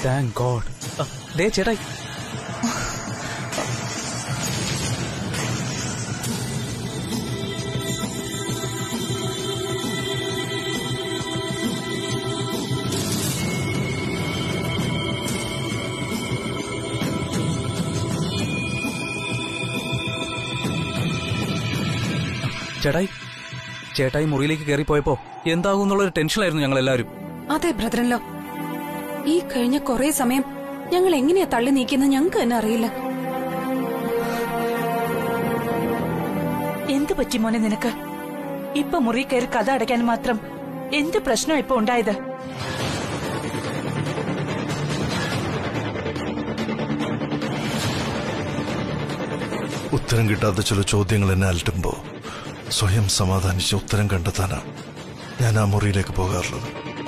Thank God ദേ ചേട്ടായി ചേട്ടായി ചേട്ടായി മുറിയിലേക്ക് കയറിപ്പോയപ്പോ എന്താകും എന്നുള്ളൊരു ടെൻഷനായിരുന്നു ഞങ്ങൾ എല്ലാവരും അതെ ബ്രദറല്ലോ ഈ കഴിഞ്ഞ കുറെ സമയം ഞങ്ങൾ എങ്ങനെയാ തള്ളി നീക്കിയെന്ന് ഞങ്ങൾക്ക് തന്നെ അറിയില്ല എന്ത് പറ്റി മോനെ നിനക്ക് ഇപ്പൊ മുറി കയറി കഥ അടയ്ക്കാൻ മാത്രം എന്ത് പ്രശ്നം ഇപ്പൊ ഉണ്ടായത് ഉത്തരം കിട്ടാത്ത ചില ചോദ്യങ്ങൾ എന്നെ അലട്ടുമ്പോ സ്വയം സമാധാനിച്ച് ഉത്തരം കണ്ടെത്താനാണ് ഞാൻ ആ മുറിയിലേക്ക് പോകാറുള്ളത്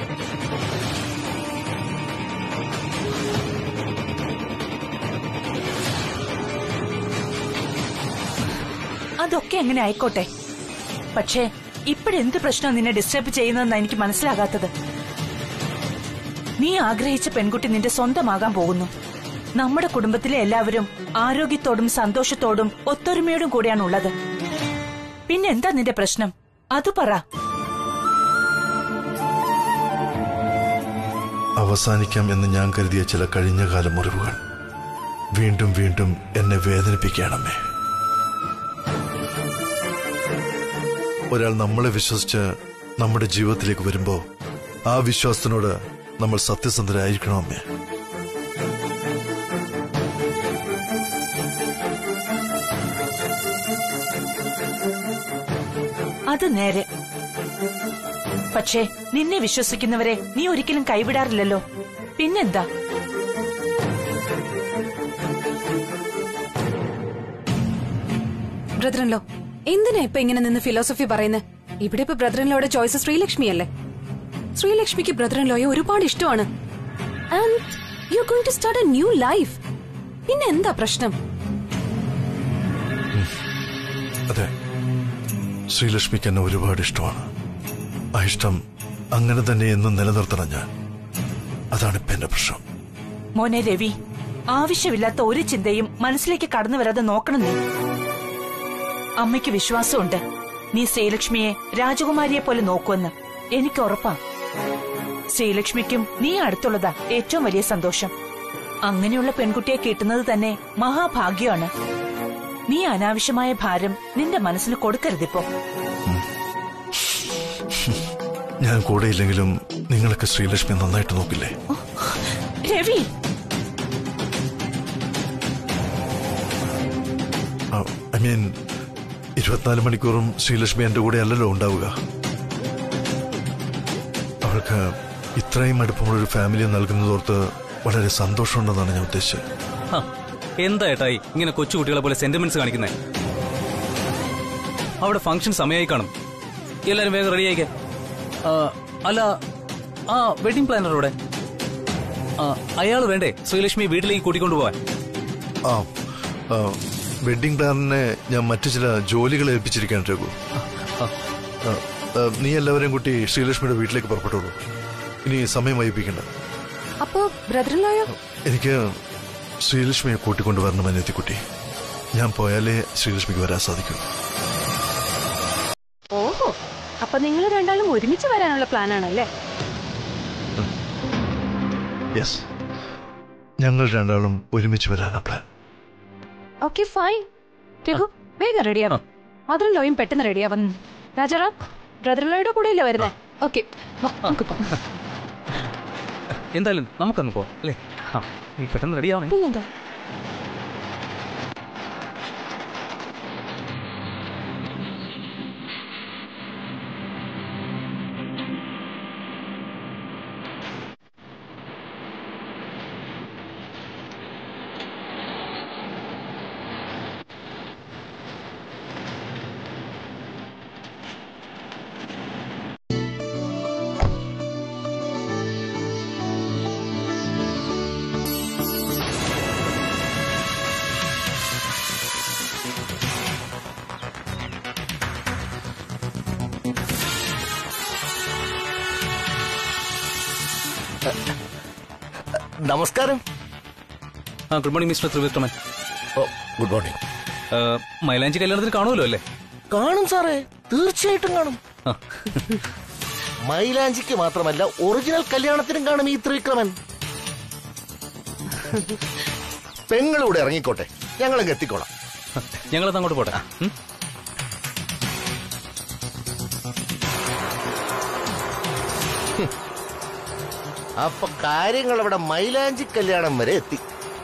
അതൊക്കെ എങ്ങനെ ആയിക്കോട്ടെ പക്ഷേ ഇപ്പോഴെന്ത് പ്രശ്നം നിന്നെ ഡിസ്റ്റർബ് ചെയ്യുന്നതെന്ന് എനിക്ക് മനസ്സിലാകാത്തത് നീ ആഗ്രഹിച്ച പെൺകുട്ടി നിന്റെ സ്വന്തമാകാൻ പോകുന്നു നമ്മുടെ കുടുംബത്തിലെ എല്ലാവരും ആരോഗ്യത്തോടും സന്തോഷത്തോടും ഒത്തൊരുമയോടും കൂടിയാണ് ഉള്ളത് പിന്നെന്താ നിന്റെ പ്രശ്നം അത് പറ അവസാനിക്കാം എന്ന് ഞാൻ കരുതിയ ചില കഴിഞ്ഞകാല മുറിവുകൾ വീണ്ടും വീണ്ടും എന്നെ വേദനിപ്പിക്കണമേ ഒരാൾ നമ്മളെ വിശ്വസിച്ച് നമ്മുടെ ജീവിതത്തിലേക്ക് വരുമ്പോ ആ വിശ്വാസത്തിനോട് നമ്മൾ സത്യസന്ധരായിരിക്കണമേ അത് നേരെ പക്ഷേ നിന്നെ വിശ്വസിക്കുന്നവരെ നീ ഒരിക്കലും കൈവിടാറില്ലല്ലോ പിന്നെന്താ ബ്രദറൻലോ എന്തിനാ ഇപ്പൊ ഇങ്ങനെ നിന്ന് ഫിലോസഫി പറയുന്നത് ഇവിടെ ഇപ്പൊ ബ്രദറൻലോയുടെ ചോയ്സ് ശ്രീലക്ഷ്മിയല്ലേ ശ്രീലക്ഷ്മിക്ക് ബ്രദറൻലോയെ ഒരുപാട് ഇഷ്ടമാണ് and you going to start a new life പിന്നെ എന്താ പ്രശ്നം അതെ ശ്രീലക്ഷ്മിക്ക് എന്നെ ഒരുപാട് ഇഷ്ടമാണ് ആ ഇഷ്ടം അങ്ങനെ തന്നെ എന്നും നിലനിർത്തണം ഞാൻ അതാണ് ഇപ്പൊ എന്റെ പ്രശ്നം മോനെ രവി ആവശ്യമില്ലാത്ത ഒരു ചിന്തയും മനസ്സിലേക്ക് കടന്നു വരാതെ നോക്കണം നീ അമ്മയ്ക്ക് വിശ്വാസമുണ്ട് നീ ശ്രീലക്ഷ്മിയെ രാജകുമാരിയെ പോലെ നോക്കുമെന്ന് എനിക്ക് ഉറപ്പാ ശ്രീലക്ഷ്മിക്കും നീ അടുത്തുള്ളതാ ഏറ്റവും വലിയ സന്തോഷം അങ്ങനെയുള്ള പെൺകുട്ടിയെ കിട്ടുന്നത് തന്നെ മഹാഭാഗ്യമാണ് നീ അനാവശ്യമായ ഭാരം നിന്റെ മനസ്സിന് കൊടുക്കരുതിപ്പോ ഞാൻ കൂടെയില്ലെങ്കിലും നിങ്ങളൊക്കെ ശ്രീലക്ഷ്മി നന്നായിട്ട് നോക്കില്ലേ രവി ഐ മീൻ ഇരുപത്തിനാല് മണിക്കൂറും ശ്രീലക്ഷ്മി എന്റെ കൂടെ അല്ലല്ലോ ഉണ്ടാവുക അവൾക്ക് ഇത്രയും അടുപ്പമുള്ളൊരു ഫാമിലി നൽകുന്നതോർത്ത് വളരെ സന്തോഷമുണ്ടെന്നാണ് ഞാൻ ഉദ്ദേശിച്ചത് ഹ, എന്താ ഏട്ടായി ഇങ്ങനെ കൊച്ചുകുട്ടികളെ പോലെ സെന്റിമെന്റ്സ് കാണിക്കുന്നേ അവിടെ ഫംഗ്ഷൻ സമയമായി കാണും എല്ലാരും വേഗം റെഡി ആയിക്കേ ആ, അല്ല ആ വെഡിങ് പ്ലാനർ ഇവിടെ അയാൾ വേണ്ടേ ശ്രീലക്ഷ്മി വീട്ടിലേക്ക് കൂട്ടിക്കൊണ്ടുപോവാൻ ആ ആ, വെഡിങ് പ്ലാനിനെ ഞാൻ മറ്റു ചില ജോലികൾ ഏൽപ്പിച്ചിരിക്കാൻ രഘു ആ, ആ, ആ, നീ എല്ലാവരെയും കൂട്ടി ശ്രീലക്ഷ്മിയുടെ വീട്ടിലേക്ക് പുറപ്പെട്ടോളൂ ഇനി സമയം വൈകിപ്പിക്കണ്ട അപ്പോ ബ്രദറിൻലോയോ എനിക്ക് ശ്രീലക്ഷ്മിയെ കൂട്ടിക്കൊണ്ടുവരണം അനിയത്തിക്കുട്ടി ഞാൻ പോയാലേ ശ്രീലക്ഷ്മിക്ക് വരാൻ സാധിക്കൂ ഓഹോ അപ്പൊ നിങ്ങൾ രണ്ടാളും ഒരുമിച്ച് വരാനുള്ള പ്ലാനാണല്ലേ യെസ് ഞങ്ങൾ രണ്ടാളും ഒരുമിച്ച് വരാനാ പ്ലാൻ ഓക്കെ ഫൈൻ രഘു വേഗം റെഡിയാവാം മദറിൻലോയും പെട്ടെന്ന് റെഡിയാവാൻ രാജാറാം ബ്രദറിൻലോയുടെ കൂടെ ഇല്ല വരുന്നേ ഓക്കെ നമുക്ക് പോവാം. എന്തായാലും നമുക്കങ്ങ് പോവാം അല്ലേ ആ നീ പെട്ടെന്ന് റെഡി ആവണേ പിന്നെന്താ നമസ്കാരം ആ ഗുഡ് മോർണിംഗ് മിസ്റ്റർ ത്രിവിക്രമൻ ഓ ഗുഡ് മോർണിംഗ് ആ, മൈലാഞ്ചി കല്യാണത്തിന് കാണുമല്ലോ അല്ലേ കാണും സാറേ തീർച്ചയായിട്ടും കാണും ആ, മൈലാഞ്ചിക്ക് മാത്രമല്ല ഒറിജിനൽ കല്യാണത്തിനും കാണും ഈ ത്രിവിക്രമൻ പെങ്ങളിവിടെ ഇറങ്ങിക്കോട്ടെ ഞങ്ങളങ്ങ് എത്തിക്കോളാം ഞങ്ങളത് അങ്ങോട്ട് പോട്ടെ ഉം? അപ്പൊ കാര്യങ്ങൾ അവിടെ മൈലാഞ്ചി കല്യാണം വരെ എത്തി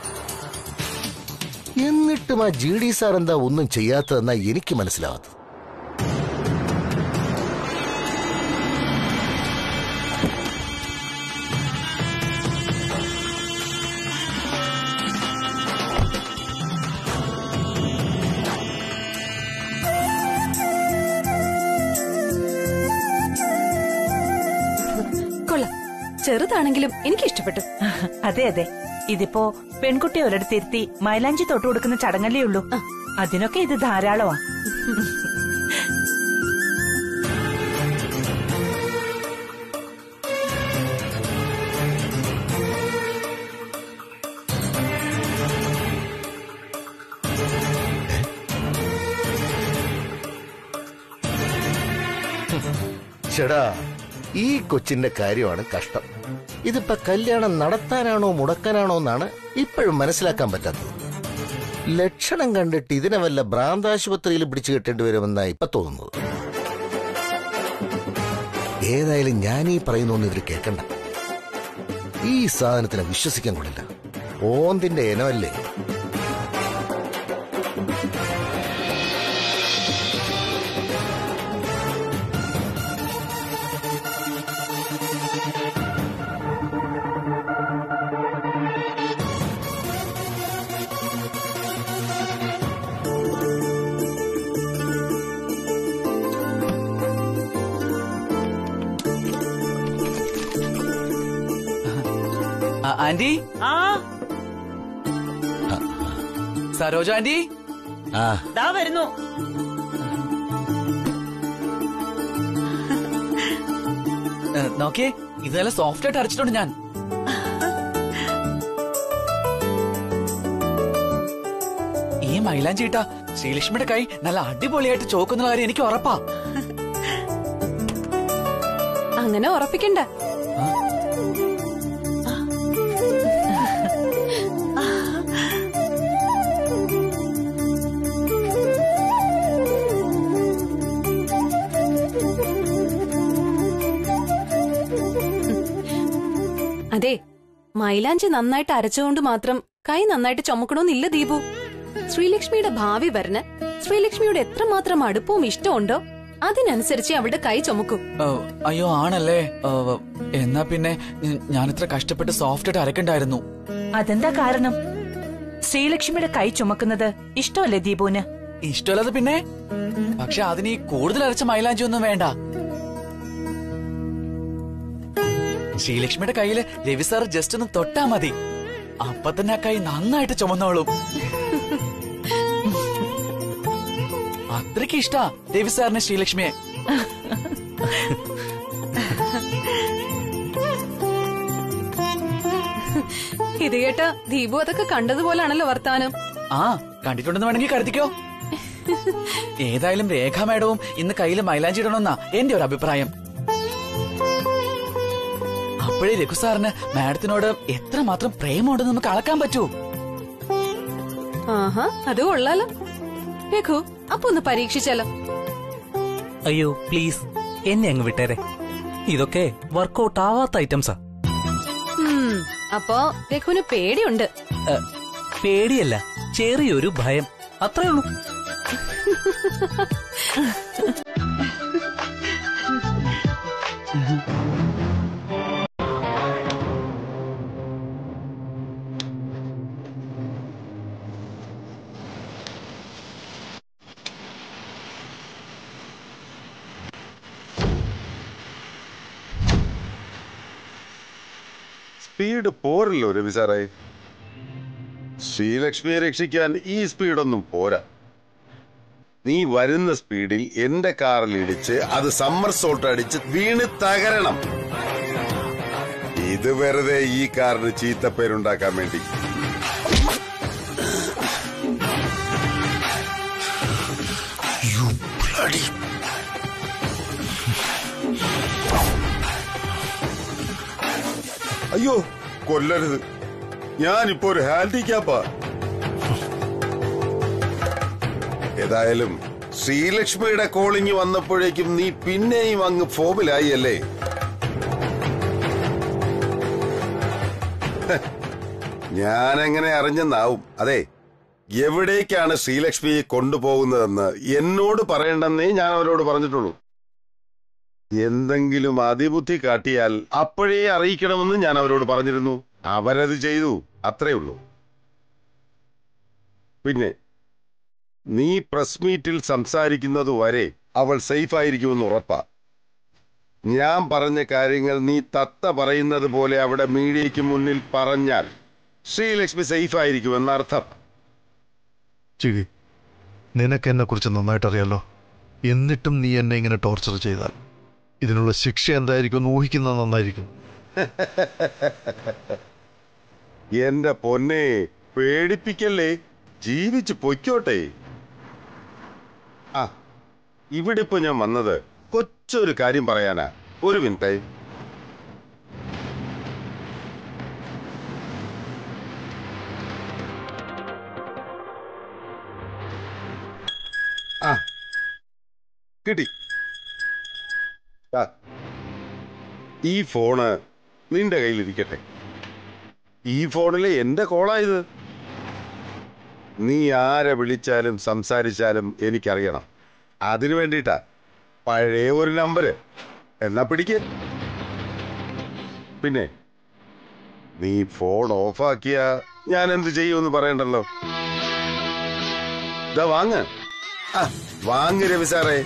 എന്നിട്ടും ആ ജി ഡി സാർ എന്താ ഒന്നും ചെയ്യാത്തതെന്നാ എനിക്ക് മനസ്സിലാവാത്തത് കൊള്ളാം ചെറുതാണെങ്കിലും എനിക്ക് ഇഷ്ടപ്പെട്ടു അതെ അതെ ഇതിപ്പോ പെൺകുട്ടി ഒരിടത്തിരുത്തി മൈലാഞ്ചി തൊട്ടു കൊടുക്കുന്ന ചടങ്ങല്ലേ ഉള്ളൂ അതിനൊക്കെ ഇത് ധാരാളമാ ചേടാ ഈ കൊച്ചിന്റെ കാര്യമാണ് കഷ്ടം ഇതിപ്പോ കല്യാണം നടത്താനാണോ മുടക്കാനാണോ എന്നാണ് ഇപ്പോഴും മനസ്സിലാക്കാൻ പറ്റാത്തത് ലക്ഷണം കണ്ടിട്ട് ഇതിനെ വല്ല ഭ്രാന്താശുപത്രിയിൽ പിടിച്ചു കെട്ടേണ്ടി വരുമെന്നാ ഇപ്പൊ തോന്നുന്നത് ഏതായാലും ഞാൻ ഈ പറയുന്നൊന്നും ഇവര് കേൾക്കണ്ട ഈ സാധനത്തിനെ വിശ്വസിക്കാൻ കൊള്ളില്ല ഓന്തിന്റെ ഇനമല്ലേ ആ, ആന്റി ആ സരോജ ആന്റി ആ ദാ വരുന്നു ഏ, നോക്കിയേ ഇതെല്ലാം സോഫ്റ്റ് ആയിട്ട് അരച്ചിട്ടുണ്ട് ഞാൻ ഈ മൈലാഞ്ചി ഇട്ട ശ്രീലക്ഷ്മിയുടെ കൈ നല്ല അടിപൊളിയായിട്ട് ചോക്കുന്ന കാര്യം എനിക്ക് ഉറപ്പാ അങ്ങനെ ഉറപ്പിക്കണ്ട അതെ മൈലാഞ്ചി നന്നായിട്ട് അരച്ചുകൊണ്ട് മാത്രം കൈ നന്നായിട്ട് ചുമക്കണമെന്നില്ല ദീപു ശ്രീലക്ഷ്മിയുടെ ഭാവി വരന് ശ്രീലക്ഷ്മിയോട് എത്രമാത്രം അടുപ്പവും ഇഷ്ടമുണ്ടോ അതിനനുസരിച്ച് അവളുടെ കൈ ചുമക്കും ഓ, അയ്യോ ആണല്ലേ ഓ, എന്നാ പിന്നെ ഞ- ഞാനിത്ര കഷ്ടപ്പെട്ട് സോഫ്റ്റ് ആയിട്ട് അരക്കണ്ടായിരുന്നു അതെന്താ കാരണം ശ്രീലക്ഷ്മിയുടെ കൈ ചുമക്കുന്നത് ഇഷ്ടമല്ലേ ദീപുവിന് ഇഷ്ടമല്ലാതെ പിന്നെ പക്ഷെ അതിന് ഈ കൂടുതൽ അരച്ച മൈലാഞ്ചി ഒന്നും വേണ്ട ശ്രീലക്ഷ്മിയുടെ കയ്യില് രവി സാർ ജസ്റ്റ് ഒന്ന് തൊട്ടാ മതി അപ്പൊ തന്നെ ആ കൈ നന്നായിട്ട് ചുമന്നോളും അത്രയ്ക്ക് ഇഷ്ടാ രവി സാറിന് ശ്രീലക്ഷ്മിയെ ഇത് കേട്ട ദീപു അതൊക്കെ കണ്ടതുപോലാണല്ലോ വർത്താനം ആ കണ്ടിട്ടുണ്ടെന്ന് വേണമെങ്കിൽ കരുതിക്കോ ഏതായാലും രേഖ മാഡവും ഇന്ന് കയ്യിൽ മൈലാഞ്ചി ഇടണമെന്നാ എന്റെ ഒരു അഭിപ്രായം അപ്പോഴേ രഘു സാറിന് മാഡത്തിനോട് എത്രമാത്രം പ്രേമമുണ്ടെന്ന് നമുക്ക് അളക്കാൻ പറ്റൂ ആഹാ അത് കൊള്ളാലോ രഘു അപ്പൊ ഒന്ന് പരീക്ഷിച്ചാലോ അയ്യോ പ്ലീസ് എന്നെ അങ്ങ് വിട്ടേരെ ഇതൊക്കെ വർക്കൗട്ട് ആവാത്ത ഐറ്റംസാ ഉം, അപ്പോ രഘുവിന് പേടിയുണ്ട് ഏ, പേടിയല്ല ചെറിയൊരു ഭയം അത്രേ ഉള്ളൂ സ്പീഡ് പോരല്ലോ രവി സാറേ ശ്രീലക്ഷ്മിയെ രക്ഷിക്കാൻ ഈ സ്പീഡൊന്നും പോരാ നീ വരുന്ന സ്പീഡിൽ എന്റെ കാറിൽ ഇടിച്ച് അത് സമ്മർ സോൾട്ട് അടിച്ച് വീണ് തകരണം ഇത് വെറുതെ ഈ കാറിന് ചീത്തപ്പേരുണ്ടാക്കാൻ വേണ്ടി You bloody... അയ്യോ കൊല്ലരുത് ഞാനിപ്പോ ഒരു ഹാൻഡിക്യാപ്പാ ഏതായാലും ശ്രീലക്ഷ്മിയുടെ കോളിങ് വന്നപ്പോഴേക്കും നീ പിന്നെയും അങ്ങ് ഫോമിലായി അല്ലേ ഞാൻ എങ്ങനെ അറിഞ്ഞെന്നാവും അതെ എവിടേക്കാണ് ശ്രീലക്ഷ്മിയെ കൊണ്ടുപോകുന്നതെന്ന് എന്നോട് പറയണ്ടെന്നേ ഞാൻ അവരോട് പറഞ്ഞിട്ടുള്ളൂ എന്തെങ്കിലും അതിബുദ്ധി കാട്ടിയാൽ അപ്പോഴേ അറിയിക്കണമെന്ന് ഞാൻ അവരോട് പറഞ്ഞിരുന്നു അവരത് ചെയ്തു അത്രേ ഉള്ളൂ പിന്നെ നീ പ്രസ് മീറ്റിൽ സംസാരിക്കുന്നത് വരെ അവൾ സേഫ് ആയിരിക്കുമെന്ന് ഉറപ്പാ ഞാൻ പറഞ്ഞ കാര്യങ്ങൾ നീ തത്ത പറയുന്നത് പോലെ അവിടെ മീഡിയയ്ക്ക് മുന്നിൽ പറഞ്ഞാൽ ശ്രീലക്ഷ്മി സേഫ് ആയിരിക്കുമെന്ന് അർത്ഥം ചികി നിനക്ക് എന്നെ കുറിച്ച് നന്നായിട്ട് അറിയാലോ എന്നിട്ടും നീ എന്നെ ഇങ്ങനെ ടോർച്ചർ ചെയ്താൽ ഇതിനുള്ള ശിക്ഷ എന്തായിരിക്കും എന്ന് ഊഹിക്കുന്നത് നന്നായിരിക്കും എന്റെ പൊന്നെ പേടിപ്പിക്കല്ലേ ജീവിച്ച് പൊയ്ക്കോട്ടെ ആ ഇവിടെ ഇപ്പൊ ഞാൻ വന്നത് കൊച്ചൊരു കാര്യം പറയാനാ ഒരു മിനിറ്റ് ആ കിട്ടി ആ, ഈ ഫോണ് നിന്റെ കയ്യിലിരിക്കട്ടെ ഈ ഫോണിലെ എന്റെ കോളായത് നീ ആരെ വിളിച്ചാലും സംസാരിച്ചാലും എനിക്കറിയണം അതിനു വേണ്ടിയിട്ടാ പഴയ ഒരു നമ്പര് എന്നാ പിടിക്ക് പിന്നെ നീ ഫോൺ ഓഫാക്കിയ ഞാൻ എന്ത് ചെയ്യുമെന്ന് പറയണ്ടല്ലോ ഇതാ വാങ്ങ് ആ വാങ്ങ് രവി സാറേ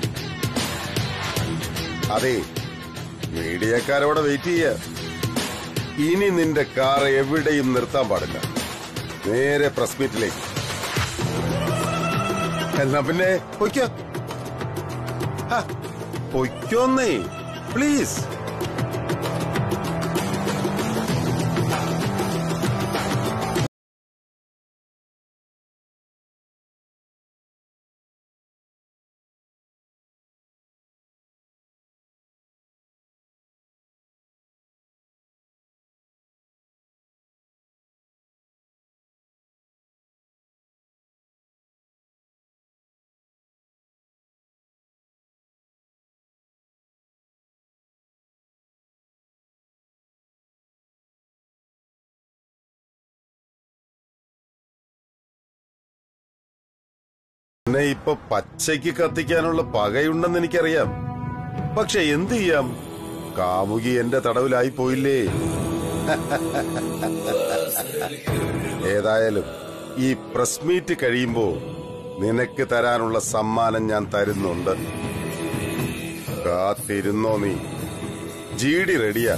അതെ മീഡിയക്കാരവിടെ വെയിറ്റ് ചെയ്യ ഇനി നിന്റെ കാർ എവിടെയും നിർത്താൻ പാടില്ല നേരെ പ്രസ് മീറ്റിലേക്ക് എന്നാ പിന്നെ പൊയ്ക്കോ ഹ, പൊയ്ക്കോന്നേ പ്ലീസ് എന്നെ ഇപ്പൊ പച്ചയ്ക്ക് കത്തിക്കാനുള്ള പകയുണ്ടെന്ന് എനിക്കറിയാം പക്ഷെ എന്ത് ചെയ്യാം കാമുകി എന്റെ തടവിലായി പോയില്ലേ ഏതായാലും ഈ പ്രസ് മീറ്റ് കഴിയുമ്പോ നിനക്ക് തരാനുള്ള സമ്മാനം ഞാൻ തരുന്നുണ്ട് കാത്തിരുന്നോ നീ ജി ഡി റെഡിയാ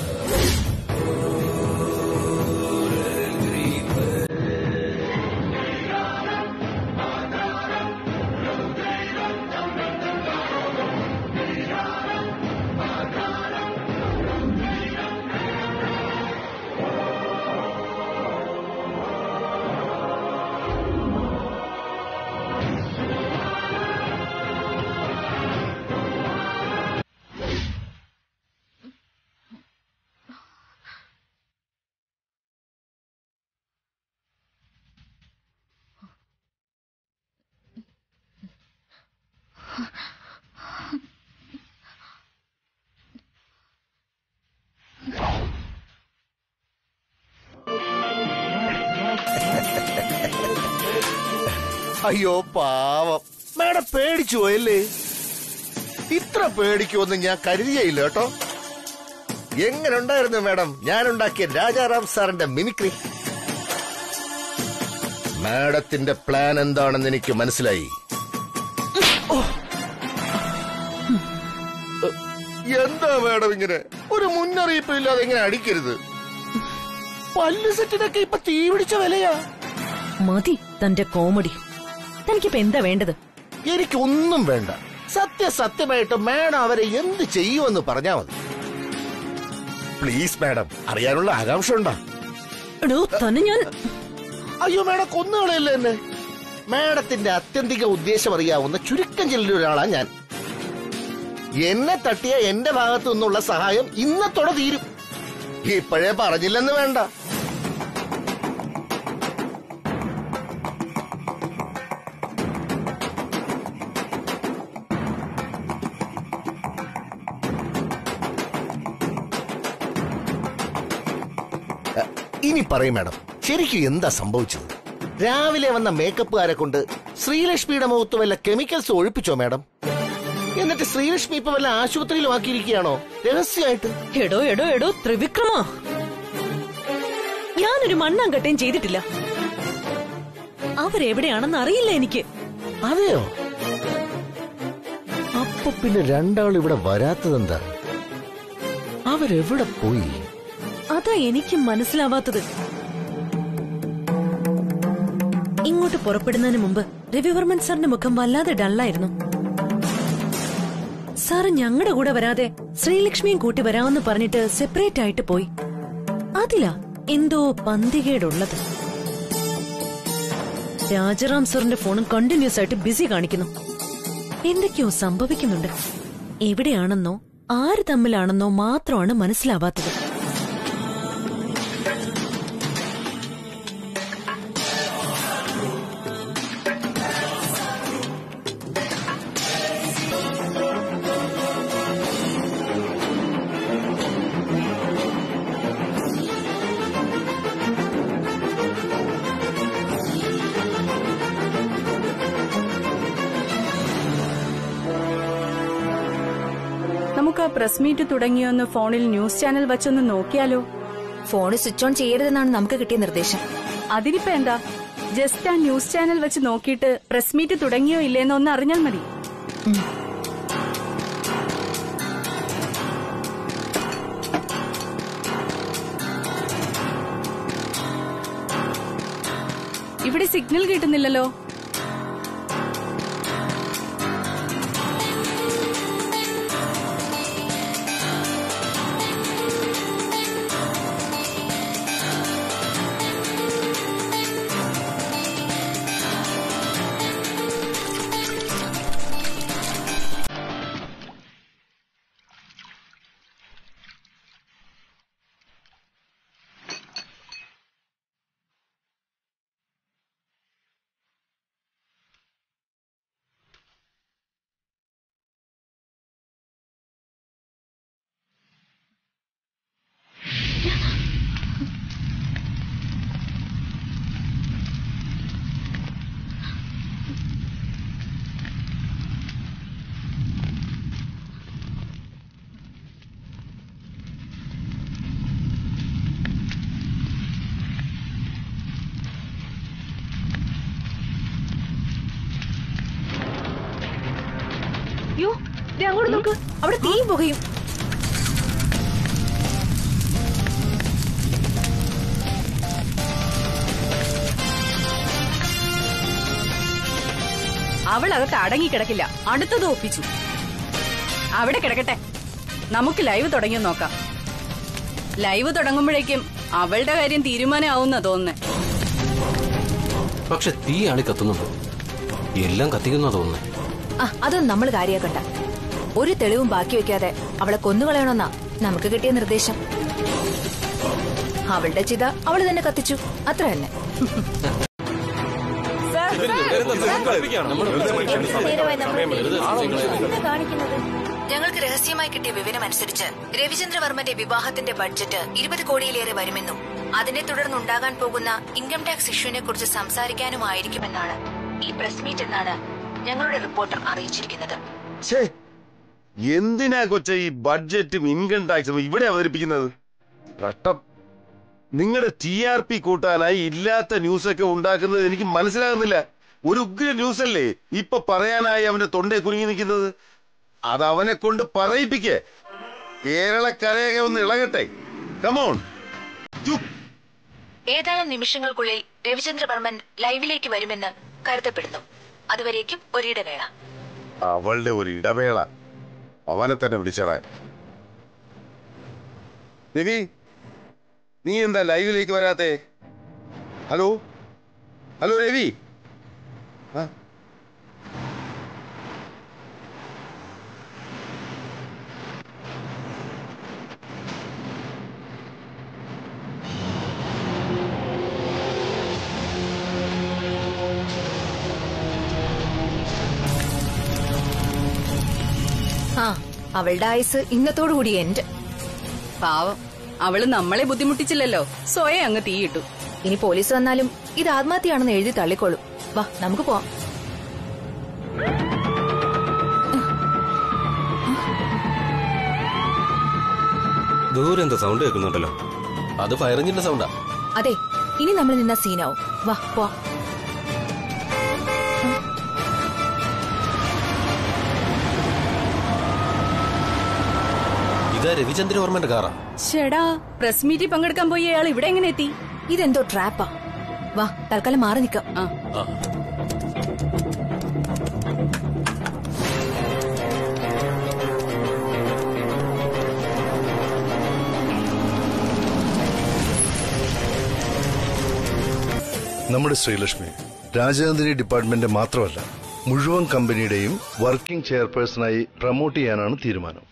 അയ്യോ പാവം മാഡം പേടിച്ചു പോയല്ലേ ഇത്ര പേടിക്കുമെന്ന് ഞാൻ കരുതിയയില്ല കേട്ടോ എങ്ങനെ ഉണ്ടായിരുന്നു മാഡം ഞാൻ ഉണ്ടാക്കിയ രാജാറാം സാറിന്റെ മിമിക്രി മാഡത്തിന്റെ പ്ലാൻ എന്താണെന്ന് എനിക്ക് മനസ്സിലായി എന്താ മാഡം ഇങ്ങനെ ഒരു മുന്നറിയിപ്പ് ഇല്ലാതെ ഇങ്ങനെ അടിക്കരുത് പല്ല് സെറ്റിനൊക്കെ ഇപ്പൊ തീ പിടിച്ച വിലയാ മതി തന്റെ കോമഡി തനിക്കിപ്പോ എന്താ വേണ്ടത് എനിക്കൊന്നും വേണ്ട സത്യസത്യമായിട്ട് മേഡം അവരെ എന്ത് ചെയ്യുമെന്ന് പറഞ്ഞാ മതി പ്ലീസ് മാഡം അറിയാനുള്ള ആകാംക്ഷ ഉണ്ടോ എടോ തന്നെ ഞാൻ അയ്യോ മാഡം കൊന്നുകളയല്ലേ എന്നെ മാഡത്തിന്റെ അത്യന്തിക ഉദ്ദേശം അറിയാവുന്ന ചുരുക്കം ചിലരിൽ ഒരാളാ ഞാൻ എന്നെ തട്ടിയ എന്റെ ഭാഗത്തു നിന്നുള്ള സഹായം ഇന്നത്തോടെ തീരും ഇപ്പോഴേ പറഞ്ഞില്ലെന്ന് വേണ്ട അ, ഇനി പറയും മാഡം ശരിക്കും എന്താ സംഭവിച്ചത് രാവിലെ വന്ന മേക്കപ്പുകാരെ കൊണ്ട് ശ്രീലക്ഷ്മിയുടെ മുഖത്ത് വല്ല കെമിക്കൽസ് ഒഴിപ്പിച്ചോ മാഡം എന്നിട്ട് ശ്രീലക്ഷ്മി ഇപ്പൊ വല്ല ആശുപത്രിയിലും ആക്കിയിരിക്കുകയാണോ രഹസ്യമായിട്ട് എടോ എടോ എടോ ത്രിവിക്രമ ഞാനൊരു മണ്ണാങ്കട്ടയും ചെയ്തിട്ടില്ല അവരെവിടെയാണെന്ന് അറിയില്ല എനിക്ക് അതെയോ അപ്പൊ പിന്നെ രണ്ടാൾ ഇവിടെ വരാത്തതെന്താ അവരെവിടെ പോയി അതാ എനിക്ക് മനസ്സിലാവാത്തത് ഇങ്ങോട്ട് പുറപ്പെടുന്നതിന് മുമ്പ് രവിവർമ്മൻ സാറിന്റെ മുഖം വല്ലാതെ ഡള്ളായിരുന്നു സാറ് ഞങ്ങളുടെ കൂടെ വരാതെ ശ്രീലക്ഷ്മിയും കൂട്ടി വരാമെന്ന് പറഞ്ഞിട്ട് സെപ്പറേറ്റ് ആയിട്ട് പോയി അതിലാ എന്തോ പന്തികേടുള്ളത് രാജറാം സാറിന്റെ ഫോണും കണ്ടിന്യൂസ് ആയിട്ട് ബിസി കാണിക്കുന്നു എന്തൊക്കെയോ സംഭവിക്കുന്നുണ്ട് എവിടെയാണെന്നോ ആര് തമ്മിലാണെന്നോ മാത്രമാണ് മനസ്സിലാവാത്തത് നമുക്ക് ആ പ്രസ് മീറ്റ് തുടങ്ങിയൊന്ന് ഫോണിൽ ന്യൂസ് ചാനൽ വച്ചൊന്ന് നോക്കിയാലോ ഫോണ് സ്വിച്ച് ഓൺ ചെയ്യരുതെന്നാണ് നമുക്ക് കിട്ടിയ നിർദ്ദേശം അതിനിപ്പോ എന്താ ജസ്റ്റ് ആ ന്യൂസ് ചാനൽ വെച്ച് നോക്കിയിട്ട് പ്രസ് മീറ്റ് തുടങ്ങിയോ ഇല്ലേന്ന് ഒന്ന് അറിഞ്ഞാൽ മതി ഇവിടെ സിഗ്നൽ കിട്ടുന്നില്ലല്ലോ അയ്യോ ദേ അങ്ങോട്ട് നോക്ക് അവിടെ തീ പുകയും അവൾ അകത്ത് അടങ്ങി കിടക്കില്ല അടുത്തത് ഒപ്പിച്ചു അവിടെ കിടക്കട്ടെ നമുക്ക് ലൈവ് തുടങ്ങി നോക്കാം ലൈവ് തുടങ്ങുമ്പോഴേക്കും അവളുടെ കാര്യം തീരുമാനമാവുന്ന തോന്നുന്നേ പക്ഷെ തീയാണ് കത്തുന്നത് എല്ലാം കത്തിക്കുന്ന തോന്നുന്നത് ആ അതൊന്നും നമ്മൾ കാര്യാക്കണ്ട ഒരു തെളിവും ബാക്കി വെക്കാതെ അവളെ കൊന്നുകളയണമെന്നാ നമുക്ക് കിട്ടിയ നിർദ്ദേശം അവളുടെ ചിത അവള് തന്നെ കത്തിച്ചു അത്ര തന്നെ ഞങ്ങൾക്ക് രഹസ്യമായി കിട്ടിയ വിവരമനുസരിച്ച് രവിചന്ദ്രവർമ്മന്റെ വിവാഹത്തിന്റെ ബഡ്ജറ്റ് ഇരുപത് കോടിയിലേറെ വരുമെന്നും അതിനെ തുടർന്നുണ്ടാകാൻ പോകുന്ന ഇൻകം ടാക്സ് ഇഷ്യൂവിനെ കുറിച്ച് സംസാരിക്കാനുമായിരിക്കുമെന്നാണ് ഈ പ്രസ് മീറ്റ് എന്നാണ് ഞങ്ങളുടെ റിപ്പോർട്ടർ അറിയിച്ചിരിക്കുന്നത് ഛേ എന്തിനാ കൊച്ച ഈ ബഡ്ജറ്റും ഇൻകം ടാക്സും ഇവിടെ അവതരിപ്പിക്കുന്നത് കഷ്ടം നിങ്ങളുടെ ടി ആർ പി കൂട്ടാനായി ഇല്ലാത്ത ന്യൂസൊക്കെ ഉണ്ടാക്കുന്നത് എനിക്ക് മനസ്സിലാകുന്നില്ല ഒരു ഉഗ്ര ന്യൂസ് അല്ലേ ഇപ്പൊ പറയാനായി അവന്റെ തൊണ്ടേ കുരുങ്ങി നിൽക്കുന്നത് അത് അവനെ കൊണ്ട് പറയിപ്പിക്കേ കേരളക്കരയൊക്കെ ഒന്ന് ഇളകട്ടെ കമോൺ ഏതാനും നിമിഷങ്ങൾക്കുള്ളിൽ രവിചന്ദ്രവർമ്മൻ ലൈവിലേക്ക് വരുമെന്ന് കരുതപ്പെടുന്നു അതുവരേക്കും ഒരിടവേള അവളുടെ ഒരു ഇടവേള അവനെ തന്നെ വിളിച്ചടാൻ രവി നീ എന്താ ലൈവിലേക്ക് വരാത്തെ ഹലോ ഹലോ രവി ആ ആ അവളുടെ ആയുസ് ഇന്നത്തോടുകൂടി എന്റെ പാവം അവള് നമ്മളെ ബുദ്ധിമുട്ടിച്ചില്ലല്ലോ സ്വയം അങ്ങ് തീയിട്ടു ഇനി പോലീസ് വന്നാലും ഇത് ആത്മഹത്യയാണെന്ന് എഴുതി തള്ളിക്കോളും വാ നമുക്ക് പോവാം ദൂരെ എന്താ സൗണ്ട് കേൾക്കുന്നുണ്ടല്ലോ അത് ഫയർ എഞ്ചിന്റെ സൗണ്ടാ അതെ ഇനി നമ്മൾ നിന്ന സീനാവും വാ പോവാം ഇതാ രവിചന്ദ്രവർമ്മന്റെ കാറാ ഷെടാ പ്രസ് മീറ്റിൽ പങ്കെടുക്കാൻ പോയി അയാൾ ഇവിടെ എങ്ങനെ എത്തി ഇതെന്തോ ട്രാപ്പാ വാ തൽക്കാലം മാറി നിക്കാം ആ നമ്മുടെ ശ്രീലക്ഷ്മി രാജനന്ദിനി ഡിപ്പാർട്ട്മെന്റ് മാത്രമല്ല മുഴുവൻ കമ്പനിയുടെയും വർക്കിംഗ് ചെയർപേഴ്സണായി പ്രൊമോട്ട് ചെയ്യാനാണ് തീരുമാനം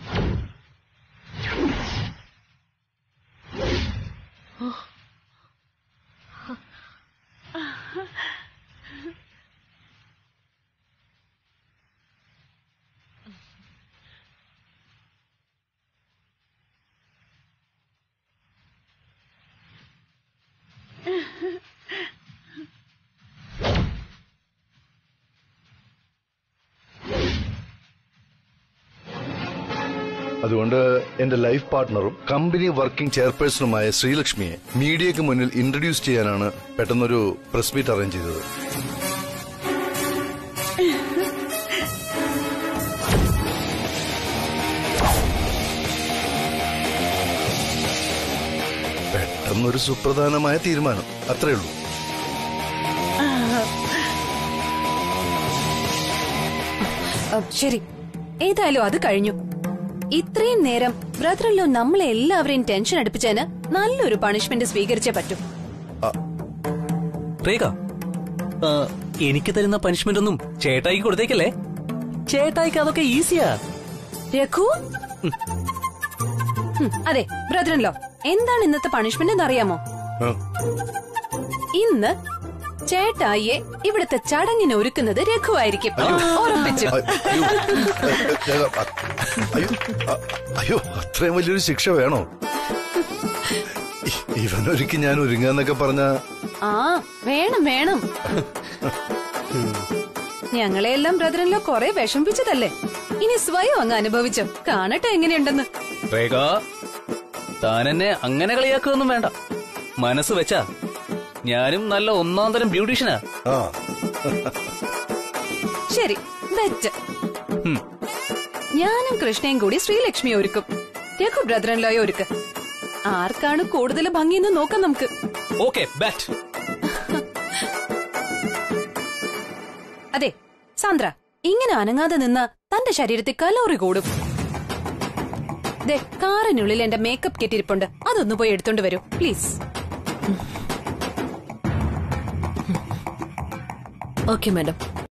അതുകൊണ്ട് എന്റെ ലൈഫ് പാർട്ട്ണറും കമ്പനി വർക്കിംഗ് ചെയർപേഴ്സണുമായ ശ്രീലക്ഷ്മിയെ മീഡിയയ്ക്ക് മുന്നിൽ ഇൻട്രൊഡ്യൂസ് ചെയ്യാനാണ് പെട്ടെന്നൊരു പ്രസ് മീറ്റ് അറേഞ്ച് ചെയ്തത് പെട്ടെന്നൊരു സുപ്രധാനമായ തീരുമാനം അത്രേ ഉള്ളൂ അ, ശരി ഏതായാലും അത് കഴിഞ്ഞു ഇത്രയും നേരം ബ്രദറിലോ നമ്മളെ എല്ലാവരെയും ടെൻഷൻ അടുപ്പിച്ചതിന് നല്ലൊരു പണിഷ്മെന്റ് സ്വീകരിച്ചേ പറ്റൂ റേഖ ആ, എനിക്ക് തരുന്ന പനിഷ്മെന്റ് ഒന്നും ചേട്ടായിക്ക് കൊടുത്തേക്കല്ലേ ചേട്ടായിക്ക് അതൊക്കെ ഈസിയാ രഘു ഹും, അതെ ബ്രദറിലോ എന്താണ് ഇന്നത്തെ പണിഷ്മെന്റ് എന്ന് അറിയാമോ ആ, ഇന്ന് ചേട്ടായിയെ ഇവിടുത്തെ ചടങ്ങിന് ഒരുക്കുന്നത് രഘുവായിരിക്കും ഉറപ്പിച്ചു അയ്യോ, അയ്യോ, അ- അയ്യോ അത്രയും വലിയൊരു ശിക്ഷ വേണോ ഇ- ഇവനൊരിക്കൽ ഞാൻ ഒരുങ്ങാന്നൊക്കെ പറഞ്ഞ ആ വേണം വേണം ഞങ്ങളെല്ലാം ബ്രദറിലോ കുറെ വിഷമിപ്പിച്ചതല്ലേ ഇനി സ്വയം അങ്ങ് അനുഭവിച്ചോ കാണട്ടെ എങ്ങനെയുണ്ടെന്ന് റേഖ താൻ എന്നെ അങ്ങനെ കളിയാക്കുകയൊന്നും വേണ്ട മനസ്സ് വെച്ചാ ഞാനും നല്ല ഒന്നാം തരം ബ്യൂട്ടീഷ്യനാ ആ ശരി വെച്ച് ഉം. ഞാനും കൃഷ്ണയും കൂടി ശ്രീലക്ഷ്മി ഒരുക്കും രഘു ബ്രദറിൻലോയെ ഒരുക്ക് ആർക്കാണ് കൂടുതൽ ഭംഗിയെന്ന് നോക്കാം നമുക്ക് ഓക്കെ ബാറ്റ് അതെ സാന്ദ്ര ഇങ്ങനെ അനങ്ങാതെ നിന്ന് തന്റെ ശരീരത്തിൽ കലോറി കൂടും ദേ കാറിനുള്ളിൽ എന്റെ മേക്കപ്പ് കിറ്റ് ഇരിപ്പുണ്ട് അതൊന്ന് പോയി എടുത്തോണ്ട് വരൂ പ്ലീസ് ഓക്കെ മാഡം